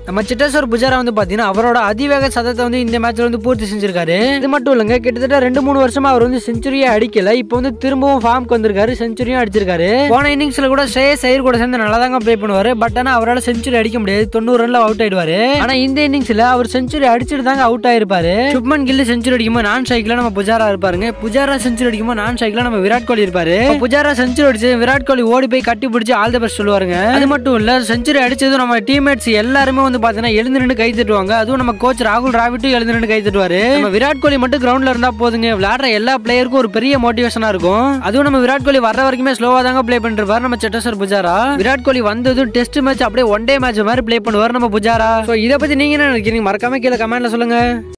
நம்ம சிட்டேஸ்வர் புஜாரா வந்து பாத்தீங்கன்னா அவரோட அதிவேக சதத்தை வந்து இந்த மேட்ச்ல வந்து பூர்த்தி செஞ்சிருக்காரு இது மட்டும் இல்லைங்க கிட்டத்தட்ட ரெண்டு மூணு வருஷமா அவர் வந்து செஞ்சுரியே அடிக்கல இப்போ வந்து திரும்பவும் ஃபார்முக்கு வந்திருக்காரு செஞ்சுரியும் அடிச்சிருக்காரு போன இன்னிங்ஸ்ல கூட ஸ்ரேயஸ் ஐயர் கூட சேர்ந்து நல்லா தாங்க ப்ளே பண்ணுவாரு பட் ஆனா அவரால் செஞ்சுரி அடிக்க முடியாது தொண்ணூறு ரன்ல அவுட் ஆயிடுவாரு ஆனா இந்த இன்னிங்ஸ்ல அவர் செஞ்சுரி அடிச்சிட்டு தாங்க அவுட் ஆயிருப்பாரு சுப்மன் கில்லு செஞ்சுரி அடிக்கும்போது நான் ஸ்ட்ரைக்ல நம்ம புஜாரா இருப்பாருங்க புஜாரா செஞ்சுரி அடிக்கும்போது நான் ஸ்ட்ரைக்ல நம்ம விராட் கோலி இருப்பாரு அப்ப புஜாரா செஞ்சுரி அடிச்சு விராட் கோலி ஓடி போய் கட்டி பிடிச்சி ஆல் த பெஸ்ட் சொல்லுவாருங்க அது மட்டும் இல்ல செஞ்சுரி அடிச்சதும் நம்ம டீம்மேட்ஸ் எல்லாருமே வந்து பாத்தீங்கன்னா எழுந்து நின்று கை தட்டுவாங்க அதுவும் நம்ம கோச் ராகுல் டிராவிட்டும் எழுந்து நின்று கை தட்டுவாரு நம்ம விராட் கோலி மட்டும் கிரவுண்ட்ல இருந்தா போதுங்க விளையாடுற எல்லா பிளேயருக்கும் ஒரு பெரிய மோட்டிவேஷனா இருக்கும் அதுவும் நம்ம விராட் கோலி வர்ற வரைக்குமே ஸ்லோவா தாங்க ப்ளே பண்ணிட்டு இருப்பாரு நம்ம செட்டசர் புஜாரா விராட் கோலி வந்ததும் டெஸ்ட் மேட்ச் அப்படியே ஒன் டே மேட்ச் மாதிரி ப்ளே பண்ணுவார் நம்ம புஜாரா ஸோ இதை பத்தி நீங்க என்ன நினைக்கிறீங்க மறக்காம கீழே கமெண்ட்ல சொல்லுங்க